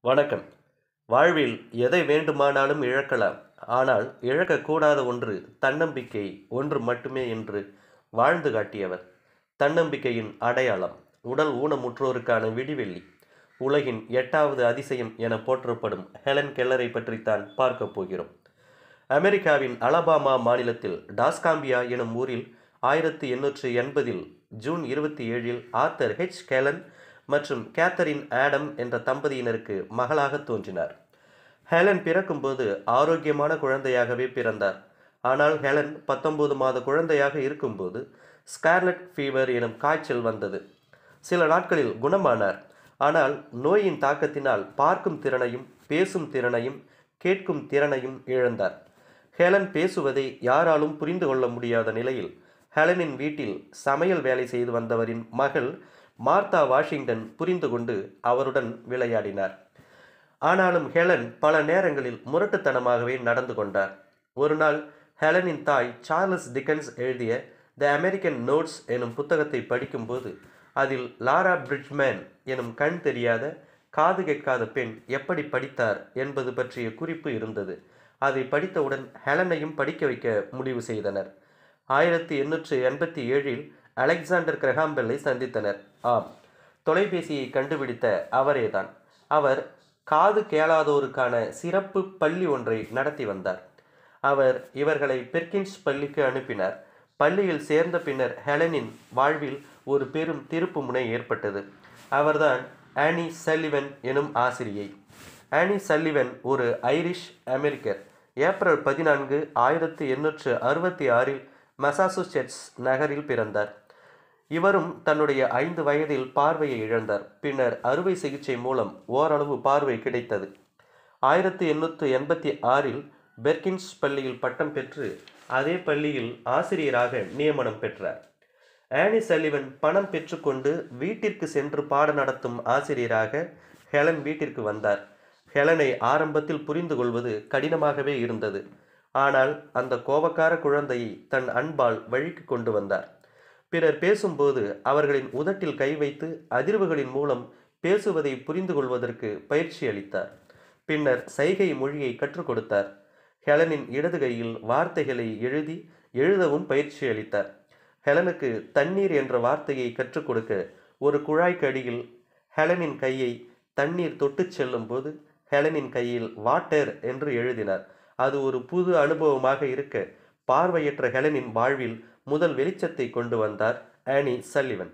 வணக்கம் வாழ்வில் எதை வேண்டுமானாலும் இழக்கலாம் ஆனால் இழக்கக்கூடாத ஒன்று தன்னம்பிக்கை ஒன்று மட்டுமே என்று வாழ்ந்து காட்டியவர் தன்னம்பிக்கையின் அடையாளம் உடல் ஊனமுற்றோருக்கான விடிவெள்ளி உலகின் எட்டாவது அதிசயம் என போற்றப்படும் ஹெலன் கெல்லரை பற்றித்தான் பார்க்கப் போகிறோம் அமெரிக்காவின் அலபாமா மாநிலத்தில் டாஸ்காம்பியா எனும் ஊரில் ஆயிரத்தி எண்ணூற்று எண்பதில் ஜூன் இருபத்தி ஏழில் ஆர்த்தர் ஹெச் கெலன் மற்றும் கேத்தரின் ஆடம் என்ற தம்பதியினருக்கு மகளாக தோன்றினார் ஹெலன் பிறக்கும்போது ஆரோக்கியமான குழந்தையாகவே பிறந்தார் ஆனால் ஹெலன் பத்தொன்பது மாத குழந்தையாக இருக்கும்போது ஸ்கார்லட் ஃபீவர் எனும் காய்ச்சல் வந்தது சில நாட்களில் குணமானார் ஆனால் நோயின் தாக்கத்தினால் பார்க்கும் திறனையும் பேசும் திறனையும் கேட்கும் திறனையும் இழந்தார் ஹெலன் பேசுவதை யாராலும் புரிந்து கொள்ள முடியாத நிலையில் ஹெலனின் வீட்டில் சமையல் வேலை செய்து வந்தவரின் மகள் மார்த்தா வாஷிங்டன் புரிந்து கொண்டு அவருடன் விளையாடினார் ஆனாலும் ஹெலன் பல நேரங்களில் முரட்டுத்தனமாகவே நடந்து கொண்டார் ஒரு நாள் ஹெலனின் தாய் சார்லஸ் டிக்கன்ஸ் எழுதிய த அமெரிக்கன் நோட்ஸ் எனும் புத்தகத்தை படிக்கும்போது அதில் லாரா பிரிட்ஜ்மேன் எனும் கண் தெரியாத காது கேட்காத பெண் எப்படி படித்தார் என்பது பற்றிய குறிப்பு இருந்தது அதை படித்தவுடன் ஹெலனையும் படிக்க வைக்க முடிவு செய்தனர் ஆயிரத்தி எண்ணூற்று எண்பத்தி ஏழில் அலெக்சாண்டர் கிரஹாம்பெல்லை சந்தித்தனர் ஆம் தொலைபேசியை கண்டுபிடித்த அவரேதான் அவர் காது கேளாதோருக்கான சிறப்பு பள்ளி ஒன்றை நடத்தி வந்தார் அவர் இவர்களை பெர்கின்ஸ் பள்ளிக்கு அனுப்பினார் பள்ளியில் சேர்ந்த பின்னர் ஹெலனின் வாழ்வில் ஒரு பெரும் திருப்பு முனை ஏற்பட்டது அவர்தான் ஆனி சல்லிவன் எனும் ஆசிரியை ஆனி சல்லிவன் ஒரு ஐரிஷ் அமெரிக்கர் ஏப்ரல் பதினான்கு ஆயிரத்தி எண்ணூற்று அறுபத்தி ஆறில் மசாசுசெட்ஸ் நகரில் பிறந்தார் இவரும் தன்னுடைய ஐந்து வயதில் பார்வையை இழந்தார் பின்னர் அறுவை சிகிச்சை மூலம் ஓரளவு பார்வை கிடைத்தது ஆயிரத்தி எண்ணூற்று எண்பத்தி ஆறில் பெர்கின்ஸ் பள்ளியில் பட்டம் பெற்று அதே பள்ளியில் ஆசிரியராக நியமனம் பெற்றார் ஆனி சல்லிவன் பணம் பெற்றுக்கொண்டு வீட்டிற்கு சென்று பாட நடத்தும் ஆசிரியராக ஹெலன் வீட்டிற்கு வந்தார் ஹெலனை ஆரம்பத்தில் புரிந்து கொள்வது கடினமாகவே இருந்தது ஆனால் அந்த கோபக்கார குழந்தையை தன் அன்பால் வழிக்கு கொண்டு வந்தார் பிறர் பேசும்போது அவர்களின் உதட்டில் கை வைத்து அதிர்வுகளின் மூலம் பேசுவதை புரிந்து கொள்வதற்கு பயிற்சி அளித்தார் பின்னர் சைகை மொழியை கற்றுக் கொடுத்தார் ஹெலனின் இடது கையில் வார்த்தைகளை எழுதி எழுதவும் பயிற்சி அளித்தார் ஹெலனுக்கு தண்ணீர் என்ற வார்த்தையை கற்றுக் கொடுக்க ஒரு குழாய்க்கு அடியில் ஹெலனின் கையை தண்ணீர் தொட்டுச் செல்லும் போது ஹெலனின் கையில் வாட்டர் என்று எழுதினார் அது ஒரு புது அனுபவமாக இருக்க பார்வையற்ற ஹெலனின் வாழ்வில் முதல் வெளிச்சத்தை கொண்டு வந்தார் ஆனி சல்லிவன்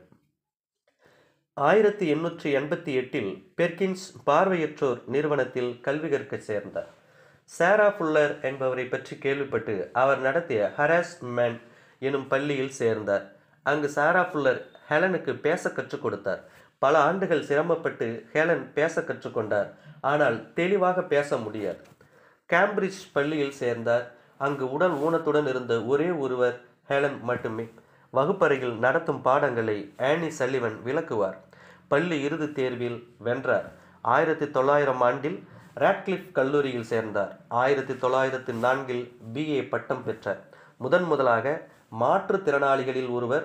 ஆயிரத்தி எண்ணூற்றி எண்பத்தி எட்டில் பெர்கின்ஸ் பார்வையற்றோர் நிறுவனத்தில் கல்வி கற்க சேர்ந்தார் சாரா ஃபுல்லர் என்பவரை பற்றி கேள்விப்பட்டு அவர் நடத்திய ஹராஸ்மென் எனும் பள்ளியில் சேர்ந்தார் அங்கு சாரா ஃபுல்லர் ஹெலனுக்கு பேச கற்றுக் கொடுத்தார் பல ஆண்டுகள் சிரமப்பட்டு ஹெலன் பேச கற்றுக்கொண்டார் ஆனால் தெளிவாக பேச முடியாது கேம்பிரிட்ஜ் பள்ளியில் சேர்ந்தார் அங்கு உடல் ஊனத்துடன் இருந்த ஒரே ஒருவர் ஹெலன் மட்டுமே வகுப்பறையில் நடத்தும் பாடங்களை ஆனி சல்லிவன் விளக்குவார் பள்ளி இறுதி தேர்வில் வென்றார் ஆயிரத்தி தொள்ளாயிரம் ஆண்டில் ராட்கிளிஃப் கல்லூரியில் சேர்ந்தார் ஆயிரத்தி தொள்ளாயிரத்தி நான்கில் பிஏ பட்டம் பெற்றார் முதன் முதலாக மாற்றுத்திறனாளிகளில் ஒருவர்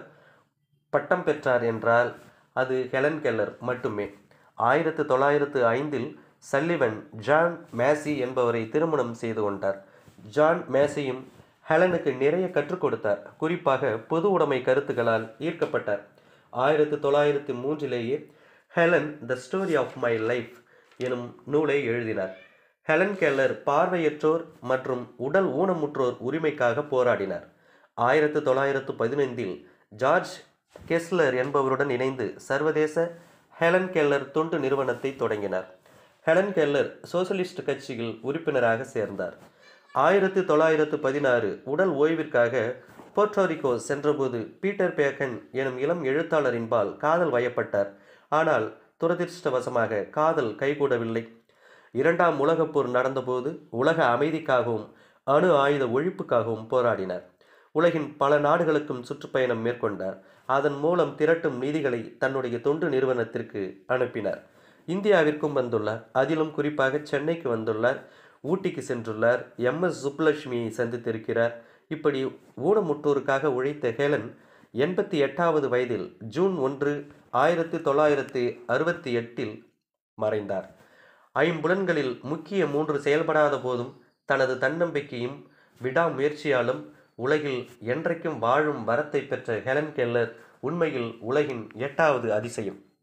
பட்டம் பெற்றார் என்றால் அது ஹெலன் கெல்லர் மட்டுமே ஆயிரத்தி தொள்ளாயிரத்து ஐந்தில் சல்லிவன் ஜான் மேசி என்பவரை திருமணம் செய்து கொண்டார் ஜான் மேசியும் ஹெலனுக்கு நிறைய கற்றுக் கொடுத்தார் குறிப்பாக பொது உடைமை கருத்துக்களால் ஈர்க்கப்பட்டார் ஆயிரத்தி தொள்ளாயிரத்தி மூன்றிலேயே Helen the story of my life எனும் நூலை எழுதினார் ஹெலன் கெல்லர் பார்வையற்றோர் மற்றும் உடல் ஊனமுற்றோர் உரிமைக்காக போராடினார் ஆயிரத்தி தொள்ளாயிரத்து பதினைந்தில் ஜார்ஜ் கெஸ்லர் என்பவருடன் இணைந்து சர்வதேச ஹெலன் கெல்லர் தொண்டு நிறுவனத்தை தொடங்கினார் ஹெலன் கெல்லர் சோசலிஸ்ட் கட்சியில் உறுப்பினராக சேர்ந்தார் ஆயிரத்தி தொள்ளாயிரத்து பதினாறு உடல் ஓய்விற்காக போர்ட்டோரிக்கோ சென்றபோது பீட்டர் பேக்கன் எனும் இளம் எழுத்தாளரின்பால் காதல் வயப்பட்டார் ஆனால் துரதிர்ஷ்டவசமாக காதல் கைகூடவில்லை இரண்டாம் உலகப் போர் நடந்தபோது உலக அமைதிக்காகவும் அணு ஆயுத ஒழிப்புக்காகவும் போராடினார் உலகின் பல நாடுகளுக்கும் சுற்றுப்பயணம் மேற்கொண்டார் அதன் மூலம் திரட்டும் நிதிகளை தன்னுடைய தொண்டு நிறுவனத்திற்கு அனுப்பினார் இந்தியாவிற்கும் வந்துள்ளார் அதிலும் குறிப்பாக சென்னைக்கு வந்துள்ளார் ஊட்டிக்கு சென்றுள்ளார் எம் எஸ் சுப்புலட்சுமியை சந்தித்திருக்கிறார் இப்படி ஊனமுற்றோருக்காக உழைத்த ஹேலன் எண்பத்தி எட்டாவது வயதில் ஜூன் ஒன்று ஆயிரத்தி தொள்ளாயிரத்தி அறுபத்தி எட்டில் மறைந்தார் ஐம்புலன்களில் முக்கிய மூன்று செயல்படாத போதும் தனது தன்னம்பிக்கையும் விடாமுயற்சியாலும் உலகில் என்றைக்கும் வாழும் வரத்தை பெற்ற ஹெலன் கெல்லர் உண்மையில் உலகின் எட்டாவது அதிசயம்